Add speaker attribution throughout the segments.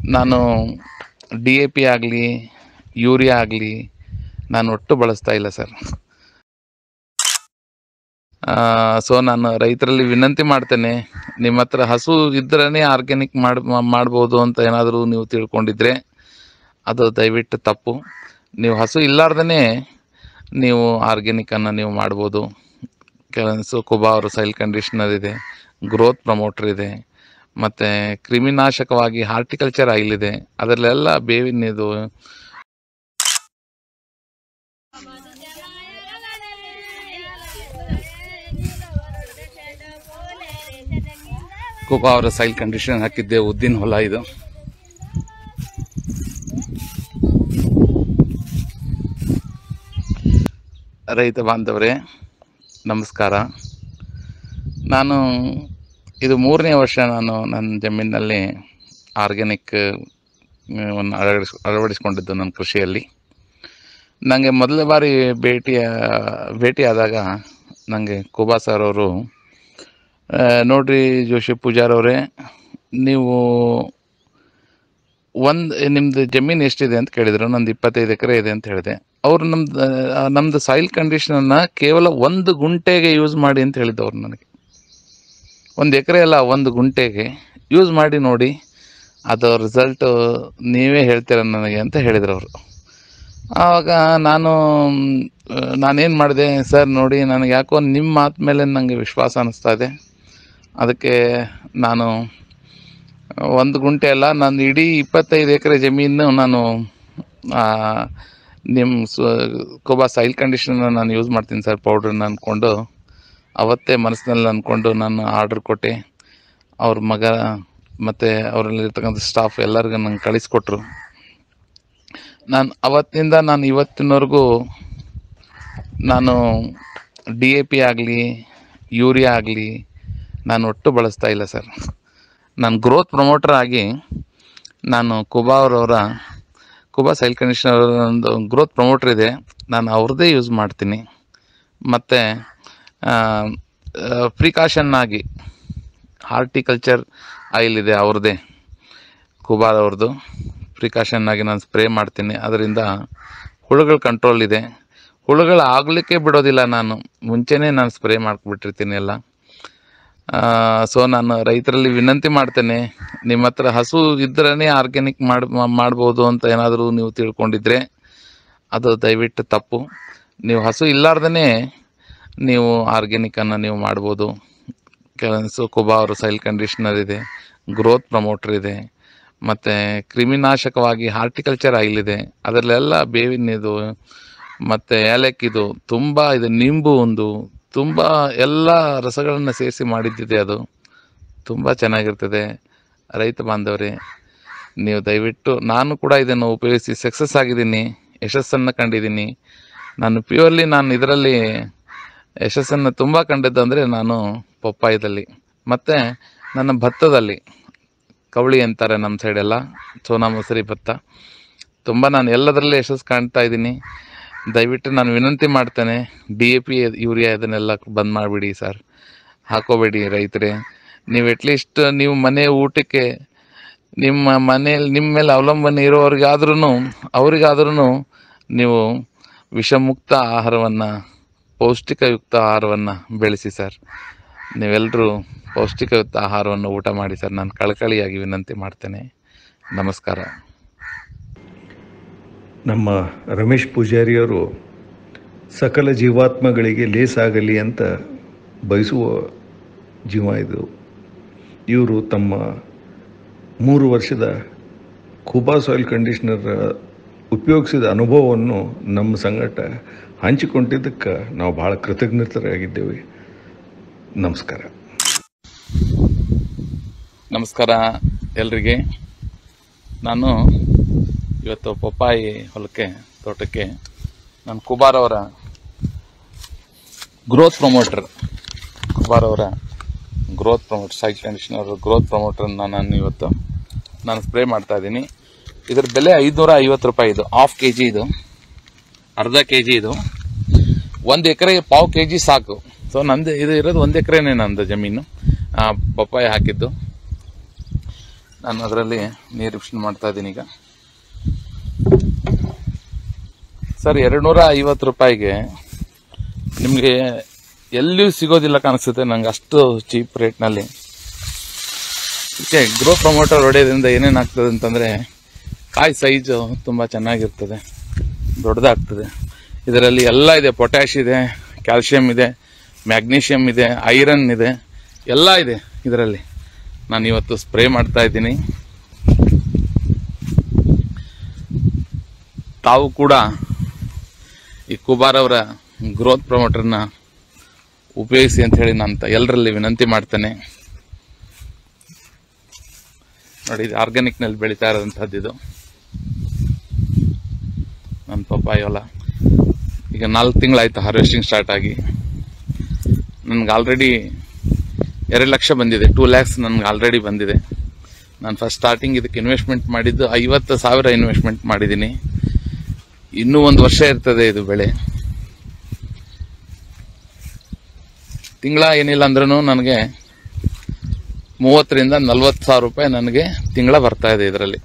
Speaker 1: ನಾನು D A P ಆಗಲಿ urea ಆಗಲಿ ನಾನು ಒಟ್ಟು ಬಳಸ್ತಾ ಇಲ್ಲ ಸರ್ ಸೊ ನಾನು ರೈತರಲ್ಲಿ ವಿನಂತಿ ಮಾಡ್ತೇನೆ ನಿಮ್ಮ ಹತ್ರ ಹಸು ಇದ್ರೇ ಆರ್ಗ್ಯಾನಿಕ್ ಮಾಡ್ ಮಾಡ್ಬೋದು ಅಂತ ಏನಾದರೂ ನೀವು ತಿಳ್ಕೊಂಡಿದ್ರೆ ಅದು ದಯವಿಟ್ಟು ತಪ್ಪು ನೀವು ಹಸು ಇಲ್ಲಾರ್ದೇ ನೀವು ಆರ್ಗ್ಯಾನಿಕನ್ನು ನೀವು ಮಾಡ್ಬೋದು ಕೆಲವೊಂದು ಕುಬಾ ಅವರು ಸೈಲ್ ಕಂಡೀಷ್ನರ್ ಇದೆ ಗ್ರೋತ್ ಪ್ರಮೋಟರ್ ಇದೆ ಮತ್ತು ಕ್ರಿಮಿನಾಶಕವಾಗಿ ಹಾರ್ಟಿಕಲ್ಚರ್ ಆಯಿಲ್ ಇದೆ ಅದರಲ್ಲೆಲ್ಲ ಬೇವಿನ ಇದು ಕುಬಾ ಅವರ ಸೈಲ್ ಕಂಡೀಷನ್ ಹಾಕಿದ್ದೆ ಉದ್ದಿನ ಹೊಲ ಇದು ರೈತ ಬಾಂಧವರೇ ನಮಸ್ಕಾರ ನಾನು ಇದು ಮೂರನೇ ವರ್ಷ ನಾನು ನನ್ನ ಜಮೀನಿನಲ್ಲಿ ಆರ್ಗ್ಯಾನಿಕ್ ವನ್ನು ಅಳವಡಿಸ್ ಅಳವಡಿಸ್ಕೊಂಡಿದ್ದು ನನ್ನ ಕೃಷಿಯಲ್ಲಿ ನನಗೆ ಮೊದಲ ಬಾರಿ ಭೇಟಿಯ ಭೇಟಿಯಾದಾಗ ನನಗೆ ಕುಬಾ ಸರ್ ಅವರು ಆ, ನೋಡ್ರಿ ಜೋಶಿ ಪೂಜಾರವರೇ ನೀವು ಒಂದು ನಿಮ್ಮದು ಜಮೀನು ಎಷ್ಟಿದೆ ಅಂತ ಕೇಳಿದರು ನಂದು ಇಪ್ಪತ್ತೈದು ಎಕರೆ ಇದೆ ಅಂತ ಹೇಳಿದೆ ಅವರು ನಮ್ದು ಆ, ನಮ್ದು ಸಾಯಿಲ್ ಕಂಡೀಷನನ್ನು ಕೇವಲ ಒಂದು ಗುಂಟೆಗೆ ಯೂಸ್ ಮಾಡಿ ಅಂತ ಹೇಳಿದ್ದವ್ರು ನನಗೆ ಒಂದು ಎಕರೆ ಅಲ್ಲ ಒಂದು ಗುಂಟೆಗೆ ಯೂಸ್ ಮಾಡಿ ನೋಡಿ ಅದು ರಿಸಲ್ಟು ನೀವೇ ಹೇಳ್ತೀರ ನನಗೆ ಅಂತ ಹೇಳಿದ್ರು ಅವರು ಆವಾಗ ನಾನು ನಾನೇನು ಮಾಡಿದೆ ಸರ್ ನೋಡಿ ನನಗೆ ಯಾಕೋ ನಿಮ್ಮ ಮಾತು ಮೇಲೆ ನನಗೆ ವಿಶ್ವಾಸ ಅನ್ನಿಸ್ತಾ ಇದೆ ಅದಕ್ಕೆ ನಾನು ಒಂದು ಗುಂಟೆ ಅಲ್ಲ ನಾನು ಇಡೀ ಇಪ್ಪತ್ತೈದು ಎಕರೆ ಜಮೀನು ನಾನು ಆ, ನಿಮ್ಮ ಸ್ವ ಕೋಬಾ ಸೈಲ್ ಕಂಡೀಷನ್ನ ನಾನು ಯೂಸ್ ಮಾಡ್ತೀನಿ ಸರ್ ಪೌಡ್ರನ್ನ ಅಂದ್ಕೊಂಡು ಅವತ್ತೇ ಮನಸ್ಸಿನಲ್ಲಿ ಅಂದ್ಕೊಂಡು ನಾನು ಆರ್ಡ್ರ್ ಕೊಟ್ಟೆ ಅವ್ರ ಮಗ ಮತ್ತು ಅವರಲ್ಲಿರ್ತಕ್ಕಂಥ ಸ್ಟಾಫ್ ಎಲ್ಲರಿಗೂ ನಂಗೆ ಕಳಿಸ್ಕೊಟ್ರು ನಾನು ಅವತ್ತಿನಿಂದ ನಾನು ಇವತ್ತಿನವರೆಗೂ ನಾನು ಡಿ ಎ ಪಿ ಆಗಲಿ ಯೂರಿಯಾ ಆಗಲಿ ನಾನು ಒಟ್ಟು ಬಳಸ್ತಾ ಇಲ್ಲ ಸರ್ ನಾನು ಗ್ರೋತ್ ಪ್ರಮೋಟರ್ ಆಗಿ ನಾನು ಕುಬಾ ಅವರವರ ಕುಬಾ ಸೈಲ್ ಕಂಡೀಷನರ್ ಒಂದು ಗ್ರೋತ್ ಪ್ರಮೋಟರ್ ಇದೆ ನಾನು ಅವ್ರದ್ದೇ ಯೂಸ್ ಮಾಡ್ತೀನಿ ಮತ್ತು ಪ್ರಿಕಾಷನ್ ಆಗಿ ಹಾರ್ಟಿಕಲ್ಚರ್ ಆಯಿಲ್ ಇದೆ ಅವ್ರದ್ದೇ ಕುಬಾರ್ ಅವ್ರದ್ದು ಪ್ರಿಕಾಷನ್ ಆಗಿ ನಾನು ಸ್ಪ್ರೇ ಮಾಡ್ತೀನಿ ಅದರಿಂದ ಹುಳುಗಳ ಕಂಟ್ರೋಲ್ ಇದೆ ಹುಳುಗಳು ಆಗಲಿಕ್ಕೆ ಬಿಡೋದಿಲ್ಲ ನಾನು ಮುಂಚೆನೇ ನಾನು ಸ್ಪ್ರೇ ಮಾಡಿಬಿಟ್ಟಿರ್ತೀನಿ ಎಲ್ಲ ಸೊ ನಾನು ರೈತರಲ್ಲಿ ವಿನಂತಿ ಮಾಡ್ತೇನೆ ನಿಮ್ಮ ಹತ್ರ ಹಸು ಇದ್ರೇ ಆರ್ಗ್ಯಾನಿಕ್ ಮಾಡ್ ಮಾಡ್ಬೋದು ಅಂತ ಏನಾದರೂ ನೀವು ತಿಳ್ಕೊಂಡಿದ್ರೆ ಅದು ದಯವಿಟ್ಟು ತಪ್ಪು ನೀವು ಹಸು ಇಲ್ಲಾರ್ದೇ ನೀವು ಆರ್ಗ್ಯಾನಿಕನ್ನು ನೀವು ಮಾಡ್ಬೋದು ಕೆಲವೊಂದು ಕುಬಾ ಅವರು ಸೈಲ್ ಕಂಡೀಷ್ನರ್ ಇದೆ ಗ್ರೋತ್ ಪ್ರಮೋಟರ್ ಇದೆ ಮತ್ತು ಕ್ರಿಮಿನಾಶಕವಾಗಿ ಹಾರ್ಟಿಕಲ್ಚರ್ ಆಯಿಲ್ ಇದೆ ಅದರಲ್ಲೆಲ್ಲ ಬೇವಿನ ಇದು ಮತ್ತು ಏಲಕ್ಕಿದು ತುಂಬ ಇದು ನಿಂಬು ಒಂದು ತುಂಬ ಎಲ್ಲ ರಸಗಳನ್ನು ಸೇರಿಸಿ ಮಾಡಿದ್ದಿದೆ ಅದು ತುಂಬ ಚೆನ್ನಾಗಿರ್ತದೆ ರೈತ ಬಾಂಧವರೇ ನೀವು ದಯವಿಟ್ಟು ನಾನು ಕೂಡ ಇದನ್ನು ಉಪಯೋಗಿಸಿ ಸಕ್ಸಸ್ ಆಗಿದ್ದೀನಿ ಯಶಸ್ಸನ್ನು ಕಂಡಿದ್ದೀನಿ ನಾನು ಪ್ಯೂರ್ಲಿ ನಾನು ಇದರಲ್ಲಿ ಯಶಸ್ಸನ್ನು ತುಂಬ ಕಂಡಿದ್ದಂದರೆ ನಾನು ಪಪ್ಪಾಯದಲ್ಲಿ ಮತ್ತು ನನ್ನ ಭತ್ತದಲ್ಲಿ ಕವಳಿ ಅಂತಾರೆ ನಮ್ಮ ಸೈಡೆಲ್ಲ ಸೋನಾ ಮಸೂರಿ ಭತ್ತ ತುಂಬ ನಾನು ಎಲ್ಲದರಲ್ಲೇ ಯಶಸ್ಸು ಕಾಣ್ತಾ ಇದ್ದೀನಿ ದಯವಿಟ್ಟು ನಾನು ವಿನಂತಿ ಮಾಡ್ತೇನೆ ಡಿ ಎ ಪಿ ಯೂರಿಯಾ ಇದನ್ನೆಲ್ಲ ಬಂದ್ ಮಾಡಿಬಿಡಿ ಸರ್ ಹಾಕೋಬೇಡಿ ರೈತರೇ ನೀವು ಅಟ್ಲೀಸ್ಟ್ ನೀವು ಮನೆ ಊಟಕ್ಕೆ ನಿಮ್ಮ ಮನೆಯಲ್ಲಿ ನಿಮ್ಮ ಮೇಲೆ ಅವಲಂಬನೆ ಇರೋರಿಗಾದ್ರೂ ಅವರಿಗಾದ್ರೂ ನೀವು ವಿಷಮುಕ್ತ ಆಹಾರವನ್ನು ಪೌಷ್ಟಿಕಯುಕ್ತ ಆಹಾರವನ್ನು ಬೆಳೆಸಿ ಸರ್ ನೀವೆಲ್ಲರೂ ಪೌಷ್ಟಿಕಯುಕ್ತ ಆಹಾರವನ್ನು ಊಟ ಮಾಡಿ ಸರ್ ನಾನು ಕಳಕಳಿಯಾಗಿ ವಿನಂತಿ ಮಾಡ್ತೇನೆ ನಮಸ್ಕಾರ
Speaker 2: ನಮ್ಮ ರಮೇಶ್ ಪೂಜಾರಿಯವರು ಸಕಲ ಜೀವಾತ್ಮಗಳಿಗೆ ಲೇಸಾಗಲಿ ಅಂತ ಬಯಸುವ ಜೀವ ಇದು ಇವರು ತಮ್ಮ ಮೂರು ವರ್ಷದ ಖುಬಾ ಸಾಯಿಲ್ ಕಂಡೀಷ್ನರ್ ಉಪಯೋಗಿಸಿದ ಅನುಭವವನ್ನು ನಮ್ಮ ಸಂಗಟ ಹಂಚಿಕೊಂಡಿದ್ದಕ್ಕೆ ನಾವು ಭಾಳ ಕೃತಜ್ಞತರಾಗಿದ್ದೇವೆ ನಮಸ್ಕಾರ
Speaker 1: ನಮಸ್ಕಾರ ಎಲ್ರಿಗೆ ನಾನು ಇವತ್ತು ಪಪ್ಪಾಯಿ ಹೊಲಕ್ಕೆ ತೋಟಕ್ಕೆ ನಾನು ಕುಬಾರ್ ಅವರ ಗ್ರೋತ್ ಪ್ರಮೋಟರ್ ಕುಬಾರ್ ಅವರ growth promoter soil conditioner growth ಪ್ರಮೋಟರ್ನ ನಾನು ಇವತ್ತು ನಾನು ಸ್ಪ್ರೇ ಮಾಡ್ತಾ ಇದ್ದೀನಿ ಇದ್ರ ಬೆಲೆ ಐದುನೂರ ಐವತ್ತು ರೂಪಾಯಿ ಇದು ಹಾಫ್ ಕೆ ಜಿ ಇದು ಅರ್ಧ ಕೆ ಜಿ ಇದು ಒಂದು ಎಕರೆಗೆ ಪಾವು ಕೆ ಜಿ ಸಾಕು ಸೊ ನಂದು ಇದು ಇರೋದು ಒಂದು ಎಕರೆನೇ ನಂದು ಜಮೀನು ಆ, ಪಪ್ಪಾಯ ಹಾಕಿದ್ದು ನಾನು ಅದರಲ್ಲಿ ನೀರು ಮಿಷನ್ ಮಾಡ್ತಾ ಇದ್ದೀನಿ ಈಗ ಸರ್ ಎರಡು ನೂರ ಐವತ್ತು ರೂಪಾಯಿಗೆ ನಿಮಗೆ ಎಲ್ಲಿಯೂ ಸಿಗೋದಿಲ್ಲ ಕಾಣಿಸುತ್ತೆ ನಂಗೆ ಅಷ್ಟು ಚೀಪ್ ರೇಟ್ನಲ್ಲಿ ಇದಕ್ಕೆ ಗ್ರೋ ಪ್ರಮೋಟರ್ ಹೊಡೆಯೋದ್ರಿಂದ ಏನೇನಾಗ್ತದೆ ಅಂತಂದರೆ ಕಾಯಿ ಸೈಜು ತುಂಬ ಚೆನ್ನಾಗಿರ್ತದೆ ದೊಡ್ಡದಾಗ್ತದೆ ಇದರಲ್ಲಿ ಎಲ್ಲ ಇದೆ ಪೊಟ್ಯಾಶ್ ಇದೆ ಕ್ಯಾಲ್ಶಿಯಂ ಇದೆ ಮ್ಯಾಗ್ನೀಷಿಯಮ್ ಇದೆ ಐರನ್ ಇದೆ ಎಲ್ಲ ಇದೆ ಇದರಲ್ಲಿ ನಾನು ಇವತ್ತು ಸ್ಪ್ರೇ ಮಾಡ್ತಾ ಇದ್ದೀನಿ ತಾವು ಕೂಡ ಈ ಕುಬಾರ್ ಅವರ ಗ್ರೋತ್ ಪ್ರಮೋಟರ್ನ ಉಪಯೋಗಿಸಿ ಅಂತ ಹೇಳಿ ನಾನು ತ- ಎಲ್ಲರಲ್ಲಿ ವಿನಂತಿ ಮಾಡ್ತೇನೆ ನೋಡಿ ಇದು ಆರ್ಗ್ಯಾನಿಕ್ನಲ್ಲಿ ಬೆಳೀತಾ ಇರೋದಂಥದ್ದು ಇದು ನನ್ನ ಪಪ್ಪಾಯಿ ಹೊಲ ಈಗ ನಾಲ್ಕು ತಿಂಗಳಾಯ್ತು ಹಾರ್ವೆಸ್ಟಿಂಗ್ ಸ್ಟಾರ್ಟ್ ಆಗಿ ನನಗೆ ಆಲ್ರೆಡಿ ಎರಡು ಲಕ್ಷ ಬಂದಿದೆ ಟೂ ಲ್ಯಾಕ್ಸ್ ನನಗೆ ಆಲ್ರೆಡಿ ಬಂದಿದೆ ನಾನು ಫಸ್ಟ್ ಸ್ಟಾರ್ಟಿಂಗ್ ಇದಕ್ಕೆ ಇನ್ವೆಸ್ಟ್ಮೆಂಟ್ ಮಾಡಿದ್ದು ಐವತ್ತು ಸಾವಿರ ಇನ್ವೆಸ್ಟ್ಮೆಂಟ್ ಮಾಡಿದ್ದೀನಿ ಇನ್ನೂ ಒಂದು ವರ್ಷ ಇರ್ತದೆ ಇದು ಬೆಳೆ ತಿಂಗಳ ಏನಿಲ್ಲ ಅಂದ್ರೂ ನನಗೆ ಮೂವತ್ತರಿಂದ ನಲ್ವತ್ತು ಸಾವಿರ ರೂಪಾಯಿ ನನಗೆ ತಿಂಗಳ ಬರ್ತಾ ಇದೆ ಇದರಲ್ಲಿ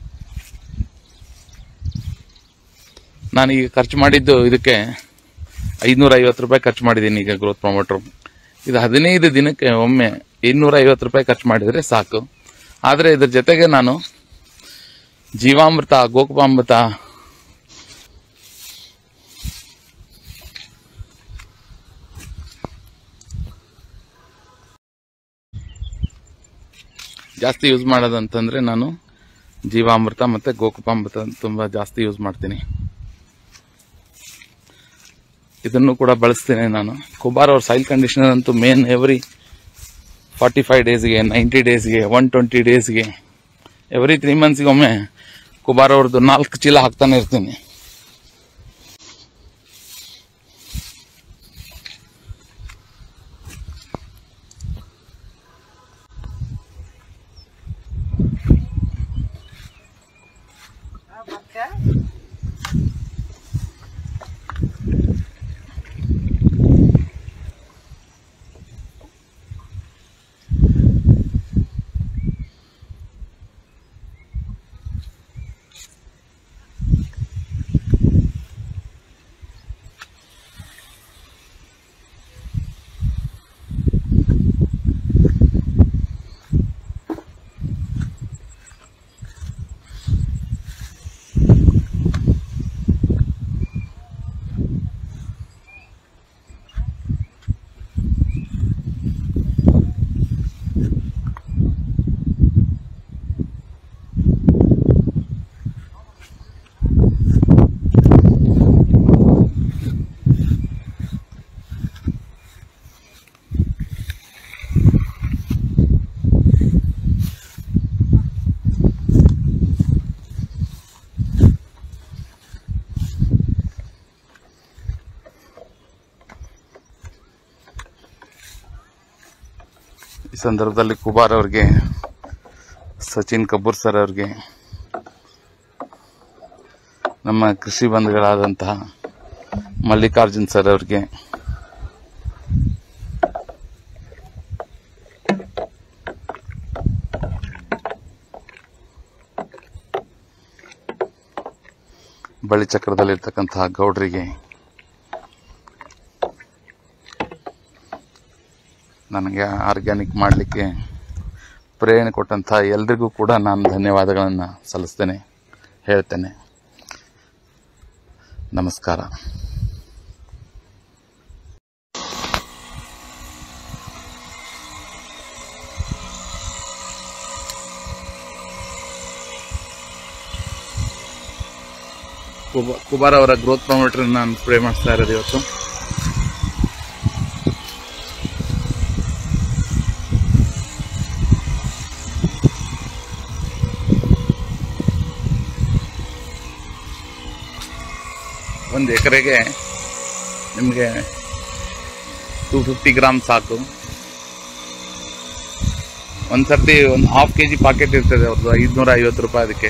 Speaker 1: ನಾನು ಈಗ ಖರ್ಚು ಮಾಡಿದ್ದು ಇದಕ್ಕೆ ಐನೂರ ಐವತ್ತು ರೂಪಾಯಿ ಖರ್ಚು ಮಾಡಿದ್ದೀನಿ ಈಗ ಗ್ರೋತ್ ಪ್ರಮೋಟ್ರು ಇದು ಹದಿನೈದು ದಿನಕ್ಕೆ ಒಮ್ಮೆ ಇನ್ನೂರ ಐವತ್ತು ರೂಪಾಯಿ ಖರ್ಚು ಮಾಡಿದರೆ ಸಾಕು ಆದರೆ ಇದ್ರ ಜೊತೆಗೆ ನಾನು ಜೀವಾಮೃತ ಗೋಕುಪಾಮೃತ ಜಾಸ್ತಿ ಯೂಸ್ ಮಾಡೋದಂತಂದ್ರೆ ನಾನು ಜೀವಾಮೃತ ಮತ್ತು ಗೋಕುಪಾಮೃತ ತುಂಬ ಜಾಸ್ತಿ ಯೂಸ್ ಮಾಡ್ತೀನಿ ಇದನ್ನು ಕೂಡ ಬಳಸ್ತೀನಿ ನಾನು ಕುಬಾರ್ ಅವ್ರ ಸಾಯಿಲ್ ಕಂಡೀಷನರ್ ಅಂತೂ ಮೇನ್ ಎವ್ರಿ ಫಾರ್ಟಿ ಫೈವ್ ಡೇಸ್ಗೆ ನೈಂಟಿ ಡೇಸ್ಗೆ ಒನ್ ಟ್ವೆಂಟಿ ಡೇಸ್ಗೆ ಎವ್ರಿ ತ್ರೀ ಮಂತ್ಸ್ಗೆ ಒಮ್ಮೆ ಕುಬಾರ್ ಅವ್ರದ್ದು ನಾಲ್ಕು ಚೀಲ ಹಾಕ್ತಾನೆ ಇರ್ತೀನಿ ಈ ಸಂದರ್ಭದಲ್ಲಿ ಕುಬಾರ್ ಅವ್ರಿಗೆ ಸಚಿನ್ ಕಪೂರ್ ಸರ್ ಅವ್ರಿಗೆ ನಮ್ಮ ಕೃಷಿ ಬಂಧುಗಳಾದಂತಹ ಮಲ್ಲಿಕಾರ್ಜುನ್ ಸರ್ ಅವ್ರಿಗೆ ಬಳಿ ಚಕ್ರದಲ್ಲಿರ್ತಕ್ಕಂತಹ ಗೌಡ್ರಿಗೆ ನನಗೆ ಆರ್ಗ್ಯಾನಿಕ್ ಮಾಡಲಿಕ್ಕೆ ಪ್ರೇರಣೆ ಕೊಟ್ಟಂಥ ಎಲ್ರಿಗೂ ಕೂಡ ನಾನು ಧನ್ಯವಾದಗಳನ್ನು ಸಲ್ಲಿಸ್ತೇನೆ ಹೇಳ್ತೇನೆ ನಮಸ್ಕಾರ ಕುಬ- ಕುಬಾರ್ ಅವರ ಗ್ರೋತ್ ಪ್ರಮೋಟರ್ ನಾನು ಸ್ಪ್ರೇ ಮಾಡಿಸ್ತಾ ಇರೋದು ಇವತ್ತು ಒಂದು ಎಕರೆಗೆ ನಿಮಗೆ ಟೂ ಫಿಫ್ಟಿ ಗ್ರಾಮ್ ಸಾಕು ಒಂದು ಸರ್ತಿ ಒಂದು ಹಾಫ್ ಕೆ ಜಿ ಪಾಕೆಟ್ ಇರ್ತದೆ ಅವ್ರದ್ದು ಐದುನೂರ ಐವತ್ತು ರೂಪಾಯಿ ಅದಕ್ಕೆ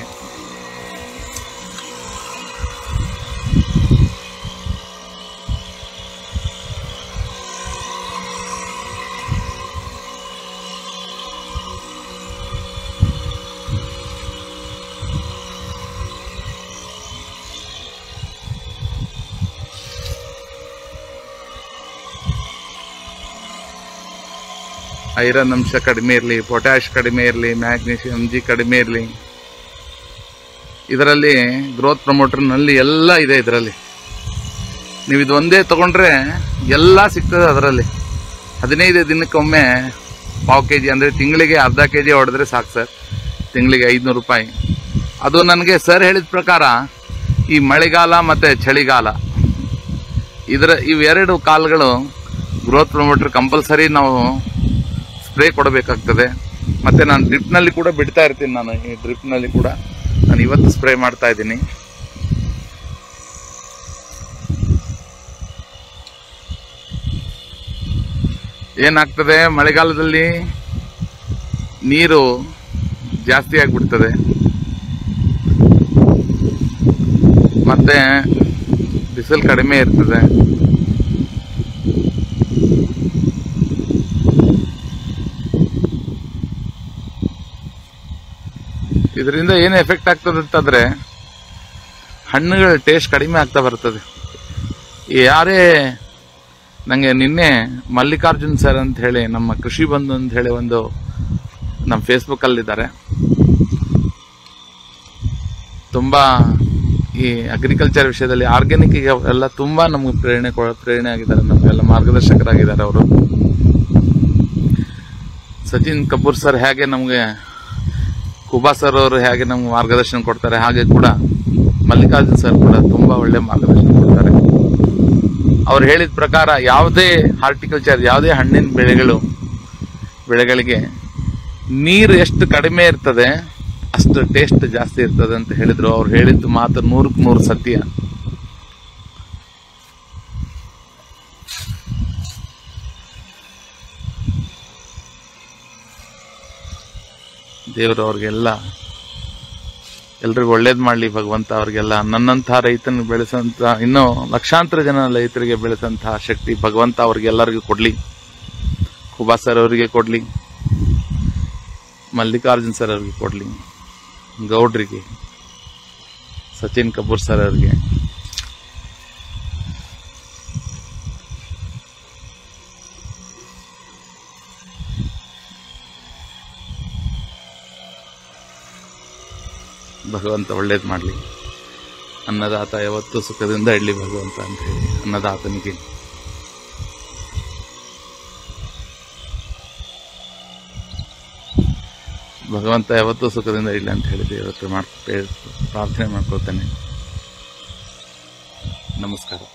Speaker 1: ಐರನ್ ಅಂಶ ಕಡಿಮೆ ಇರಲಿ ಪೊಟ್ಯಾಶ್ ಕಡಿಮೆ ಇರಲಿ ಮ್ಯಾಗ್ನೀಷಿಯಂ ಜಿ ಕಡಿಮೆ ಇರಲಿ ಇದರಲ್ಲಿ ಗ್ರೋತ್ ಪ್ರಮೋಟರ್ನಲ್ಲಿ ಎಲ್ಲ ಇದೆ ಇದರಲ್ಲಿ ನೀವು ಇದು ಒಂದೇ ತಗೊಂಡ್ರೆ ಎಲ್ಲ ಸಿಗ್ತದೆ ಅದರಲ್ಲಿ ಹದಿನೈದು ದಿನಕ್ಕೊಮ್ಮೆ ಪಾವು ಕೆ ಜಿ ಅಂದರೆ ತಿಂಗಳಿಗೆ ಅರ್ಧ ಕೆ ಜಿ ಹೊಡೆದ್ರೆ ಸಾಕು ಸರ್ ತಿಂಗಳಿಗೆ ಐದುನೂರು ರೂಪಾಯಿ ಅದು ನನಗೆ ಸರ್ ಹೇಳಿದ ಪ್ರಕಾರ ಈ ಮಳೆಗಾಲ ಮತ್ತು ಚಳಿಗಾಲ ಇದರ ಇವೆರಡು ಕಾಲಗಳು ಗ್ರೋತ್ ಪ್ರಮೋಟರ್ ಕಂಪಲ್ಸರಿ ನಾವು ಸ್ಪ್ರೇ ಕೊಡಬೇಕಾಗ್ತದೆ ಮತ್ತು ನಾನು ಡ್ರಿಪ್ನಲ್ಲಿ ಕೂಡ ಬಿಡ್ತಾ ಇರ್ತೀನಿ ನಾನು ಈ ಡ್ರಿಪ್ನಲ್ಲಿ ಕೂಡ ನಾನು ಇವತ್ತು ಸ್ಪ್ರೇ ಮಾಡ್ತಾ ಇದ್ದೀನಿ ಏನಾಗ್ತದೆ ಮಳೆಗಾಲದಲ್ಲಿ ನೀರು ಜಾಸ್ತಿ ಆಗಿಬಿಡ್ತದೆ ಮತ್ತೆ ಬಿಸಿಲು ಕಡಿಮೆ ಇರ್ತದೆ ಇದರಿಂದ ಏನು ಎಫೆಕ್ಟ್ ಆಗ್ತದೆ ಅಂತಂದ್ರೆ ಹಣ್ಣುಗಳ ಟೇಸ್ಟ್ ಕಡಿಮೆ ಆಗ್ತಾ ಬರ್ತದೆ ಯಾರೇ ನನಗೆ ನಿನ್ನೆ ಮಲ್ಲಿಕಾರ್ಜುನ್ ಸರ್ ಅಂತ ಹೇಳಿ ನಮ್ಮ ಕೃಷಿ ಬಂಧು ಅಂತ ಹೇಳಿ ಒಂದು ನಮ್ಮ ಫೇಸ್ಬುಕ್ಕಲ್ಲಿದ್ದಾರೆ ತುಂಬ ಈ ಅಗ್ರಿಕಲ್ಚರ್ ವಿಷಯದಲ್ಲಿ ಆರ್ಗ್ಯಾನಿಕ್ ಎಲ್ಲ ತುಂಬ ನಮ್ಗೆ ಪ್ರೇರಣೆ ಕೊ- ಪ್ರೇರಣೆ ಆಗಿದ್ದಾರೆ ನಮಗೆಲ್ಲ ಮಾರ್ಗದರ್ಶಕರಾಗಿದ್ದಾರೆ ಅವರು ಸಚಿನ್ ಕಪೂರ್ ಸರ್ ಹೇಗೆ ನಮಗೆ ಕುಬಾ ಸರ್ ಅವರು ಹೇಗೆ ನಮ್ಗೆ ಮಾರ್ಗದರ್ಶನ ಕೊಡ್ತಾರೆ ಹಾಗೆ ಕೂಡ ಮಲ್ಲಿಕಾರ್ಜುನ್ ಸರ್ ಕೂಡ ತುಂಬ ಒಳ್ಳೆ ಮಾರ್ಗದರ್ಶನ ಕೊಡ್ತಾರೆ ಅವ್ರು ಹೇಳಿದ ಪ್ರಕಾರ ಯಾವುದೇ ಹಾರ್ಟಿಕಲ್ಚರ್ ಯಾವುದೇ ಹಣ್ಣಿನ ಬೆಳೆಗಳು ಬೆಳೆಗಳಿಗೆ ನೀರು ಎಷ್ಟು ಕಡಿಮೆ ಇರ್ತದೆ ಅಷ್ಟು ಟೇಸ್ಟ್ ಜಾಸ್ತಿ ಇರ್ತದೆ ಅಂತ ಹೇಳಿದ್ರು ಅವ್ರು ಹೇಳಿದ್ದು ಮಾತು ನೂರಕ್ಕೆ ನೂರು ಸತ್ಯ ದೇವರು ಅವ್ರಿಗೆಲ್ಲ ಎಲ್ರಿಗೂ ಒಳ್ಳೇದು ಮಾಡಲಿ ಭಗವಂತ ಅವ್ರಿಗೆಲ್ಲ ನನ್ನಂಥ ರೈತನ ಬೆಳೆಸಂತ ಇನ್ನೂ ಲಕ್ಷಾಂತರ ಜನ ರೈತರಿಗೆ ಬೆಳೆಸಂತಹ ಶಕ್ತಿ ಭಗವಂತ ಅವ್ರಿಗೆಲ್ಲರಿಗೂ ಕೊಡಲಿ ಕುಬಾ ಸರ್ ಅವರಿಗೆ ಕೊಡಲಿ ಮಲ್ಲಿಕಾರ್ಜುನ್ ಸರ್ ಅವ್ರಿಗೆ ಕೊಡಲಿ ಗೌಡ್ರಿಗೆ ಸಚಿನ್ ಕಪೂರ್ ಸರ್ ಅವ್ರಿಗೆ ಭಗವಂತ ಒಳ್ಳೇದು ಮಾಡಲಿ ಅನ್ನದಾತ ಯಾವತ್ತೂ ಸುಖದಿಂದ ಇಡಲಿ ಭಗವಂತ ಅಂತ ಹೇಳಿ ಅನ್ನದಾತನಿಗೆ ಭಗವಂತ ಯಾವತ್ತೂ ಸುಖದಿಂದ ಇರಲಿ ಅಂತ ಹೇಳಿ ದೇವತ್ರ ಮಾಡ್ ಪ್ರಾರ್ಥನೆ ಮಾಡ್ಕೊಳ್ತೇನೆ ನಮಸ್ಕಾರ